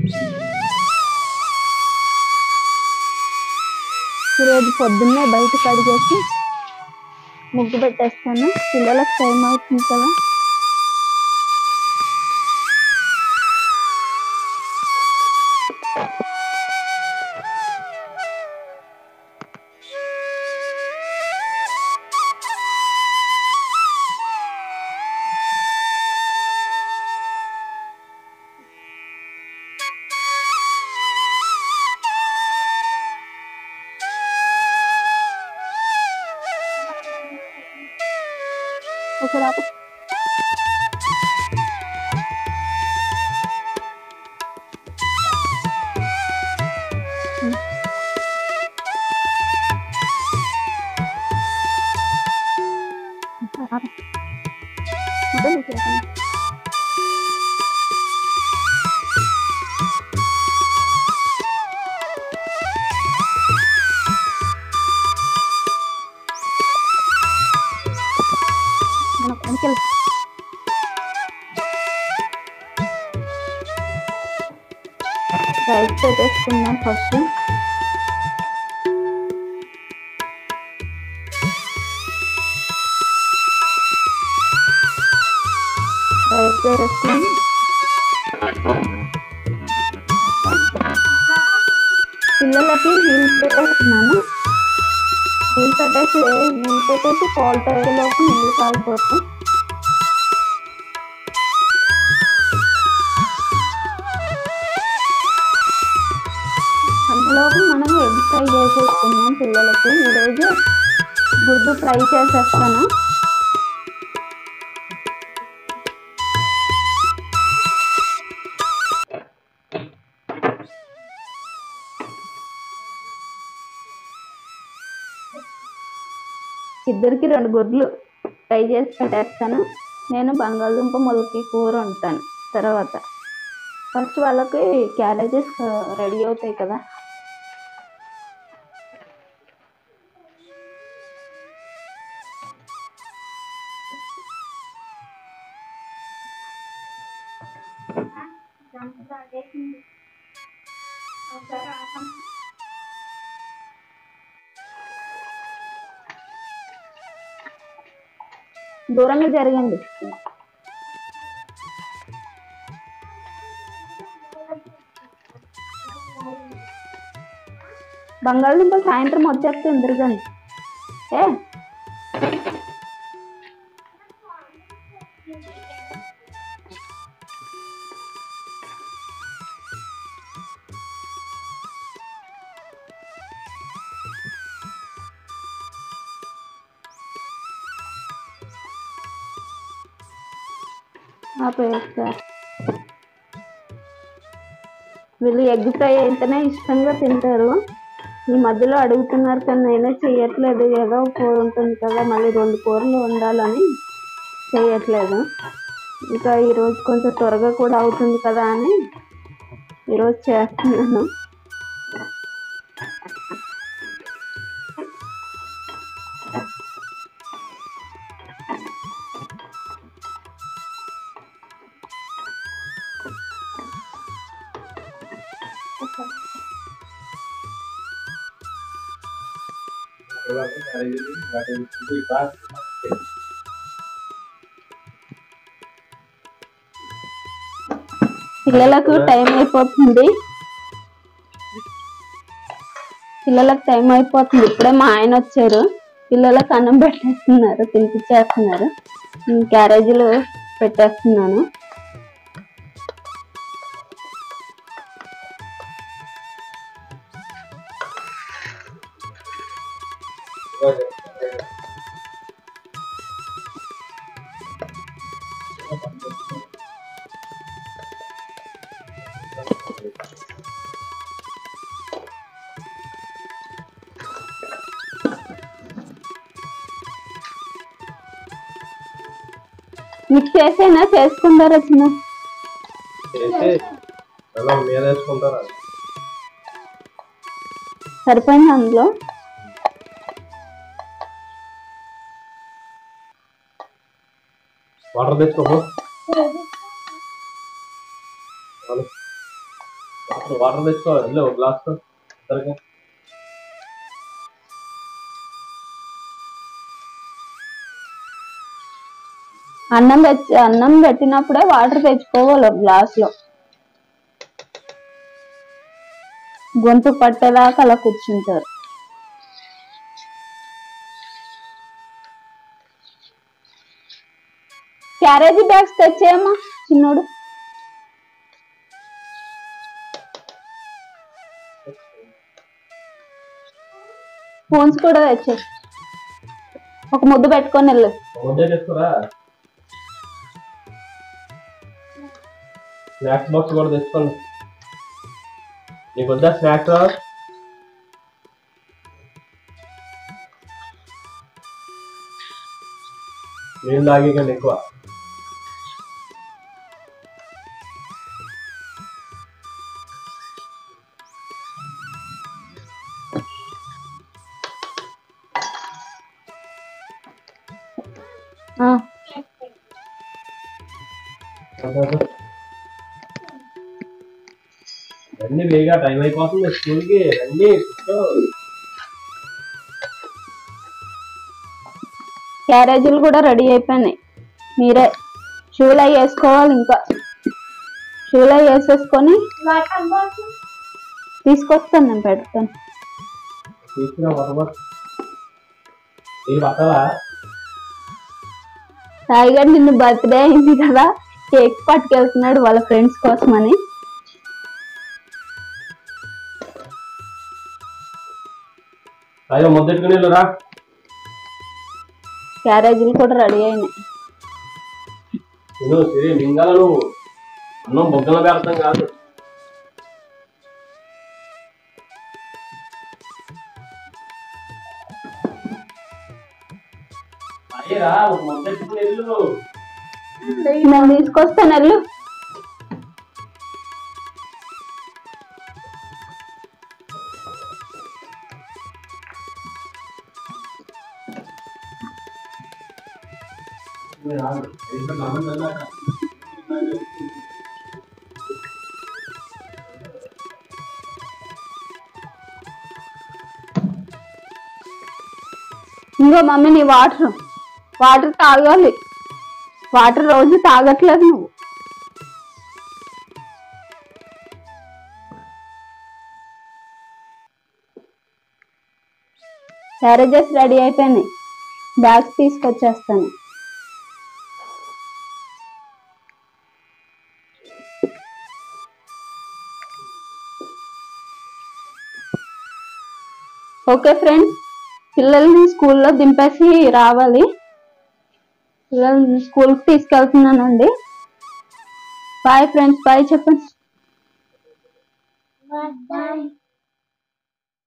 ఈరోజు పొద్దున్నే బయట కడిగేసి ముగ్గు పెట్టేస్తాను పిల్లలకు టైం అవుతుంది కదా ఒకసారి ఆపు. ఆపు. మొత్తం తీసేయకండి. మనం వెనకెళ్ళి రైస్ పెట్టేసుకుందాం ఫస్ట్ రైస్ పెట్టేసుకుని పిల్లలకి నీళ్ళు పెట్టేస్తున్నాను నీళ్ళు పెట్టేసి నీళ్ళు పెట్టేసి పాలు తగ్గలోపు నీళ్ళు కాలిపోతాయి అందులోపు మనం ఎగ్ ఫ్రై చేసేసుకున్నాం పిల్లలకి ఈరోజు గుడ్డు ఫ్రై చేసేస్తాను ఇద్దరికి రెండు గుడ్లు ఫ్రై చేసి పెట్టేస్తాను నేను బంగాళదుంప మొలకి కూర ఉంటాను తర్వాత ఫస్ట్ వాళ్ళకి క్యారేజెస్ రెడీ అవుతాయి కదా దూరంగా జరగండి బంగాళదుంపలు సాయంత్రం వచ్చేస్తే తిరగండి ఏ ఆపేస్తా వీళ్ళు ఎగ్ ఫ్రై అయితేనే ఇష్టంగా తింటారు ఈ మధ్యలో అడుగుతున్నారు కానీ నేనే చేయట్లేదు ఏదో కూర ఉంటుంది కదా మళ్ళీ రెండు కూరలు ఉండాలని చేయట్లేదు ఇంకా ఈరోజు కొంచెం త్వరగా కూడా అవుతుంది కదా అని ఈరోజు చేస్తున్నాను పిల్లలకు టైం అయిపోతుంది పిల్లలకు టైం అయిపోతుంది ఇప్పుడే మా ఆయన వచ్చారు పిల్లలకు అన్నం పెట్టేస్తున్నారు తినిపించేస్తున్నారు ఉమ్, క్యారేజీలు పెట్టేస్తున్నాను మీకు చేసేనా చేసుకుంటారా చిన్న చేసి అలా మీద వేసుకుంటారా సరిపోయింది అందులో వాటర్ తెచ్చుకోపో చాలు. అప్పుడు వాటర్ తెచ్చుకోవాలి వెళ్ళి ఒక గ్లాస్ ఇద్దరికి అన్నం తెచ్చి అన్నం పెట్టినప్పుడే వాటర్ తెచ్చుకోవాలి ఒక గ్లాస్ లో గొంతు పట్టేదాకా అలా కూర్చుంటారు క్యారేజీ బ్యాగ్స్ తెచ్చేయమ్మా చిన్నోడు ఫోన్స్ కూడా తెచ్చే ఒక ముద్దు పెట్టుకొని వెళ్ళు ముద్దే తెచ్చుకోరా స్నాక్స్ బాక్స్ కూడా తెచ్చుకోండి నీకు వద్దా స్నాక్స్ నేను తాగేకండి ఎక్కువ ఆ, రండి వేగా టైం అయిపోతుంది స్కూల్కి రండి కూర్చో. క్యారేజీలు కూడా రెడీ అయిపోయినాయి మీరే షూలు అవి వేసుకోవాలి ఇంకా షూలు అవి వేసేసుకొని తీసుకొస్తాను నేను పెడతాను తీసుకురా మొట్టమొదటి నీళ్ళు పట్టాలా సాయిగారు నిన్ను బర్త్డే అయింది కదా కేక్ పట్టుకెళ్తున్నాడు వాళ్ళ ఫ్రెండ్స్ కోసమని అయ్యో ముద్దెట్టుకుని రా క్యారేజీలు కూడా రెడీ అయినాయి నువ్వు సరే మింగాల నువ్వు అన్నం బొగ్గల పెడతాం కాదు అయ్యరా ఒక ముద్దెట్టుకుని వెళ్ళు నేను తీసుకొస్తాను వెళ్ళు ఇంకో మమ్మీ నీ వాటర్ వాటర్ తాగాలి వాటర్ రోజు తాగట్లేదు నువ్వు క్యారేజెస్ రెడీ అయిపోయినాయి బ్యాగ్స్ తీసుకొచ్చేస్తాను ఓకే ఫ్రెండ్స్ పిల్లల్ని స్కూల్లో దింపేసి రావాలి పిల్లల్ని స్కూల్కి తీసుకెళ్తున్నానండి బాయ్ ఫ్రెండ్స్ బాయ్ చెప్పండి Bye.